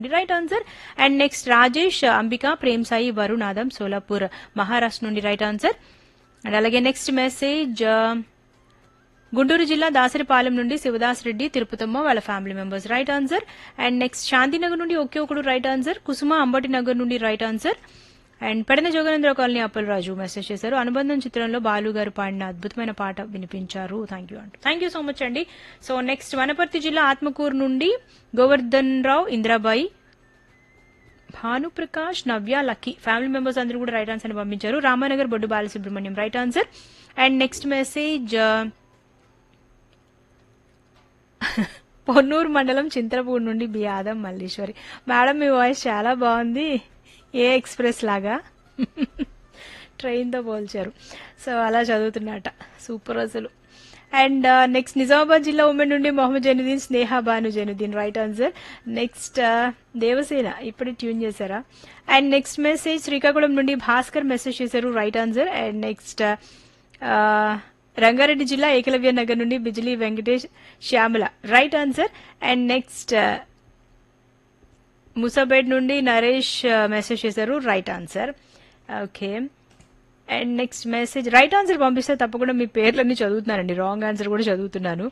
right answer and next Rajesh Ambika Prem Sai వరుణాదం సోలాపూర్ మహారాష్ట్ర నుండి right answer and అలాగే నెక్స్ట్ మెసేజ్ గుంటూరు జిల్లా దాసరిపాలెం నుండి శివదాస్ రెడ్డి తిరుపతమ్మ వాళ్ళ family members right answer and next Shantinagar నుండి ఒకే ఒకడు రైట్ ఆన్సర్ కుసుమ అంబటి నగర్ నుండి right answer and Pedana Joganendra colony Appalaraju message చేశారు అనుబంధం చిత్రంలో బాలు గారు పాడిన అద్భుతమైన పాట వినిపించారు థ్యాంక్ యూ అంటూ థ్యాంక్ యూ సో మచ్ అండి సో నెక్స్ట్ వనపర్తి జిల్లా ఆత్మకూరు నుండి గోవర్ధన్ రావు ఇంద్రాబాయి భానుప్రకాష్ నవ్య లక్కీ ఫ్యామిలీ మెంబర్స్ అందరూ కూడా రైట్ ఆన్సర్ పంపించారు Ramanagar Boddu Balasubrahmanyam right answer and next message Ponnur మండలం చింతలపూడి నుండి బి ఆదం మల్లీశ్వరి మేడం మీ వాయిస్ చాలా బాగుంది ఏ ఎక్స్ప్రెస్ లాగా ట్రైన్తో పోల్చారు సో అలా చదువుతున్నట సూపర్ అసలు అండ్ నెక్స్ట్ నిజామాబాద్ జిల్లా ఉమెన్ నుండి Mohammed Zainuddin Sneha Banu Zainuddin right answer next Devasena ఇప్పుడు ట్యూన్ చేశారా అండ్ నెక్స్ట్ మెసేజ్ శ్రీకాకుళం నుండి భాస్కర్ మెసేజ్ చేశారు right answer and next Rangareddy జిల్లా ఏకలవ్య నగర్ నుండి Bijili Venkatesh Shyamala right answer and next ముసాబేడ్ నుండి నరేష్ మెసేజ్ చేశారు right answer okay and next message right answer పంపిస్తే తప్పకుండా మీ పేర్లన్నీ చదువుతున్నానండి రాంగ్ ఆన్సర్ కూడా చదువుతున్నాను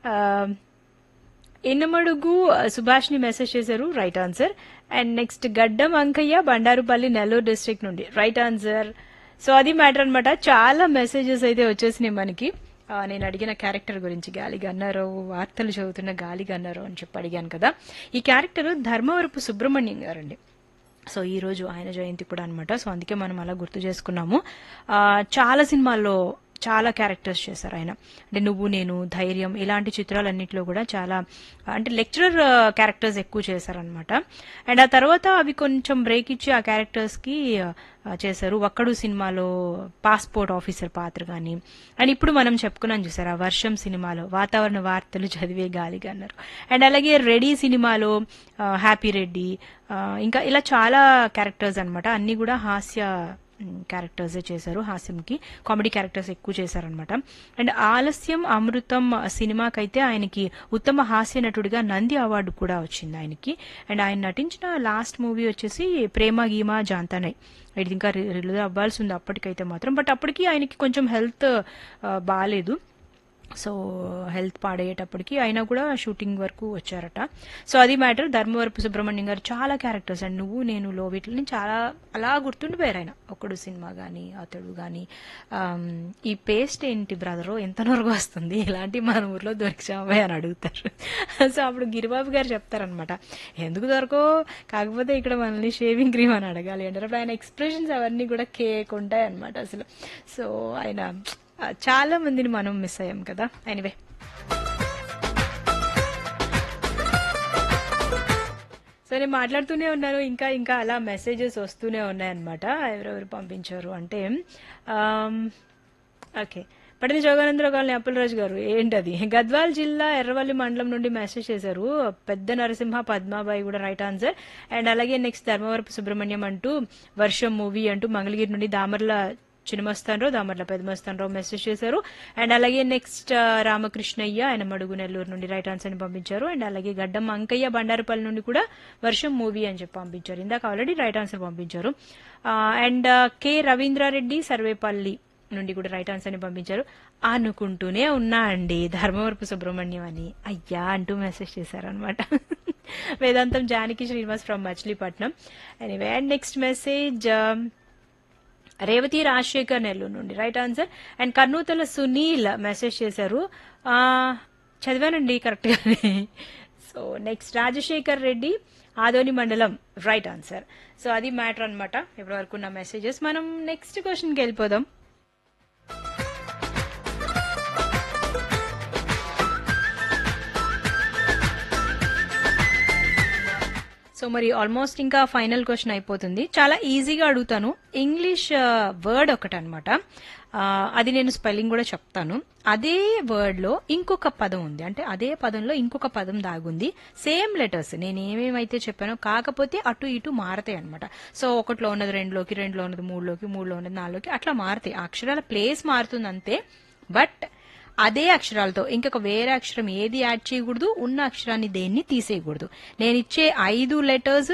ఎన్నమడుగు సుభాష్ని మెసేజ్ చేశారు right answer and next Gaddam Ankaiah Bandarupalli Nellore district నుండి రైట్ ఆన్సర్ సో అది మ్యాటర్ అనమాట చాలా మెసేజెస్ అయితే వచ్చేసినాయి మనకి ఆ, నేను అడిగిన క్యారెక్టర్ గురించి గాలి గన్నారో వార్తలు చదువుతున్న గాలి గన్నారో అని చెప్పి అడిగాను కదా ఈ క్యారెక్టర్ ధర్మవరపు సుబ్రహ్మణ్యం గారండి సో ఈ రోజు ఆయన జయంతి కూడా అనమాట సో అందుకే మనం అలా గుర్తు చేసుకున్నాము ఆ, చాలా సినిమాల్లో చాలా క్యారెక్టర్స్ చేశారు ఆయన అంటే నువ్వు నేను ధైర్యం ఇలాంటి చిత్రాలన్నింటిలో కూడా చాలా అంటే లెక్చరర్ క్యారెక్టర్స్ ఎక్కువ చేశారనమాట అండ్ ఆ తర్వాత అవి కొంచెం బ్రేక్ ఇచ్చి ఆ క్యారెక్టర్స్ కి ఆ, చేశారు ఒక్కడు సినిమాలో పాస్పోర్ట్ ఆఫీసర్ పాత్ర కానీ అండ్ ఇప్పుడు మనం చెప్పుకున్నాం చూసారు ఆ వర్షం సినిమాలో వాతావరణ వార్తలు చదివే గాలిగా అన్నారు అండ్ అలాగే రెడీ సినిమాలో ఆ, హ్యాపీ రెడ్డి ఆ, ఇంకా ఇలా చాలా క్యారెక్టర్స్ అన్నమాట అన్ని కూడా హాస్య క్యారెక్టర్స్ చేశారు హాస్యంకి కామెడీ క్యారెక్టర్స్ ఎక్కువ చేశారనమాట అండ్ ఆలస్యం అమృతం సినిమాకైతే ఆయనకి ఉత్తమ హాస్య నటుడిగా నంది అవార్డు కూడా వచ్చింది ఆయనకి అండ్ ఆయన నటించిన లాస్ట్ మూవీ వచ్చేసి ప్రేమ గీమా జాంతానై ఇది ఇంకా రిలీజ్ అవ్వాల్సి ఉంది అప్పటికైతే మాత్రం బట్ అప్పటికి ఆయనకి కొంచెం హెల్త్ బాగాలేదు సో హెల్త్ పాడయ్యేటప్పటికి అయినా కూడా షూటింగ్ వరకు వచ్చారట సో అది మ్యాటర్ ధర్మవరపు సుబ్రహ్మణ్యం గారు చాలా క్యారెక్టర్స్ అండ్ నువ్వు నేను లో వీటిని చాలా అలా గుర్తుండిపోయారు ఆయన ఒకడు సినిమా కానీ అతడు కానీ ఈ పేస్ట్ ఏంటి బ్రదరు ఎంత నొరుగు వస్తుంది ఇలాంటి మన ఊర్లో దొరికిచామే అని అడుగుతారు సో అప్పుడు గిరిబాబు గారు చెప్తారనమాట ఎందుకు దొరకో కాకపోతే ఇక్కడ మనల్ని షేవింగ్ క్రీమ్ అని అడగాలి అంటారు అప్పుడు ఆయన ఎక్స్ప్రెషన్స్ అవన్నీ కూడా కేక్ ఉంటాయి అనమాట అసలు సో ఆయన ఆ, చాలా మందిని మనం మిస్ అయ్యాం కదా ఎనివే సో నేను మాట్లాడుతూనే ఉన్నాను ఇంకా ఇంకా అలా మెసేజెస్ వస్తూనే ఉన్నాయన్నమాట ఎవరెవరు పంపించారు అంటే ఆమ్, ఓకే పడిన జోగానందరావు కాలనీ అప్పలరాజు గారు ఏంటది గద్వాల్ జిల్లా ఎర్రవల్లి మండలం నుండి మెసేజ్ చేశారు పెద్ద నరసింహ పద్మాబాయి కూడా రైట్ ఆన్సర్ అండ్ అలాగే నెక్స్ట్ ధర్మవరపు సుబ్రహ్మణ్యం అంటూ వర్షం మూవీ అంటూ మంగళగిరి నుండి దామర్ల చిన్నమస్తానరావు దామర్ల పెద్దమస్తానరావు మెసేజ్ చేశారు అండ్ అలాగే నెక్స్ట్ రామకృష్ణయ్య ఆయన మడుగు నెల్లూరు నుండి రైట్ ఆన్సర్ ని పంపించారు అండ్ అలాగే గడ్డం అంకయ్య బండారుపల్లి నుండి కూడా వర్షం మూవీ అని చెప్పి పంపించారు ఇందాక ఆల్రెడీ రైట్ ఆన్సర్ పంపించారు అండ్ కె రవీంద్రారెడ్డి సర్వేపల్లి నుండి కూడా రైట్ ఆన్సర్ ని పంపించారు అనుకుంటూనే ఉన్నా అండి ధర్మవరపు సుబ్రహ్మణ్యం అని అయ్యా అంటూ మెసేజ్ చేశారనమాట Vedantam Janaki Srinivas from Machilipatnam anyway and next message Revathi Rajasekhar Nellore నుండి రైట్ ఆన్సర్ అండ్ కర్నూతల సునీల్ మెసేజ్ చేశారు ఆ, చదివానండి కరెక్ట్ గానే సో నెక్స్ట్ రాజశేఖర్ రెడ్డి ఆదోని మండలం రైట్ ఆన్సర్ సో అది మ్యాటర్ అనమాట ఇప్పటి వరకు ఉన్న మెసేజెస్ మనం నెక్స్ట్ క్వశ్చన్కి వెళ్ళిపోదాం సో మరి ఆల్మోస్ట్ ఇంకా ఫైనల్ క్వశ్చన్ అయిపోతుంది చాలా ఈజీగా అడుగుతాను ఇంగ్లీష్ వర్డ్ ఒకటి అనమాట అది నేను స్పెల్లింగ్ కూడా చెప్తాను అదే వర్డ్ లో ఇంకొక పదం ఉంది అంటే అదే పదంలో ఇంకొక పదం దాగుంది సేమ్ లెటర్స్ నేను ఏమేమైతే చెప్పానో కాకపోతే అటు ఇటు మారతాయి అనమాట సో ఒకటిలో ఉన్నది రెండులోకి రెండులో ఉన్నది మూడులోకి మూడులో ఉన్నది నాలుగులోకి అట్లా మారుతాయి ఆ అక్షరాల ప్లేస్ మారుతుంది అంతే బట్ అదే అక్షరాలతో ఇంకొక వేరే అక్షరం ఏది యాడ్ చేయకూడదు ఉన్న అక్షరాన్ని దేన్ని తీసేయకూడదు నేను ఇచ్చే ఐదు లెటర్స్